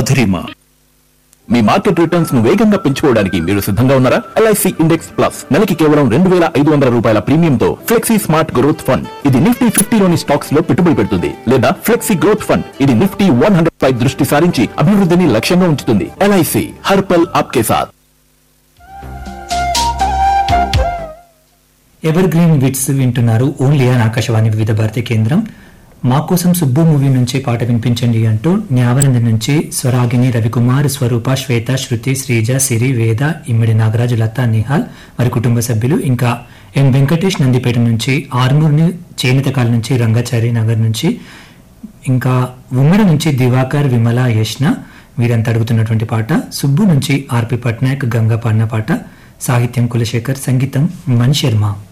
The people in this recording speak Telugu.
మధురిమ మీ మార్కెట్ రిటర్న్స్ ను వేగంగా పెంచుకోవడానికి మీరు సిద్ధంగా ఉన్నారా ఎల్ఐసి ఇండెక్స్ ప్లస్ నెలకి కేవలం రెండు వేల ఐదు వందల రూపాయల ప్రీమియంతో ఫ్లెక్సీ స్మార్ట్ గ్రోత్ ఫండ్ ఇది నిఫ్టీ ఫిఫ్టీలోని స్టాక్స్ లో పెట్టుబడి పెడుతుంది లేదా ఫ్లెక్సీ గ్రోత్ ఫండ్ ఇది నిఫ్టీ వన్ హండ్రెడ్ పై దృష్టి సారించి అభివృద్ధిని లక్ష్యంగా ఉంచుతుంది ఎల్ఐసి హర్పల్ ఆప్కే సాత్ ఎవర్ గ్రీన్ విట్స్ వింటున్నారు ఓన్లీ అని ఆకాశవాణి వివిధ భారతి కేంద్రం మా కోసం సుబ్బు మూవీ నుంచి పాట వినిపించండి అంటూ న్యావరంద నుంచి స్వరాగిని రవికుమార్ స్వరూప శ్వేత శృతి శ్రీజ సిరి వేద ఇమ్మిడి నాగరాజు లతా నిహాల్ వారి కుటుంబ సభ్యులు ఇంకా ఎన్ వెంకటేష్ నందిపేట నుంచి ఆర్మూర్ని చేనితకాల నుంచి రంగాచారి నగర్ నుంచి ఇంకా ఉమ్మడి నుంచి దివాకర్ విమల యష్ణ వీరంతా అడుగుతున్నటువంటి పాట సుబ్బు నుంచి ఆర్పి పట్నాయక్ గంగా పాడిన పాట సాహిత్యం కులశేఖర్ సంగీతం మణి శర్మ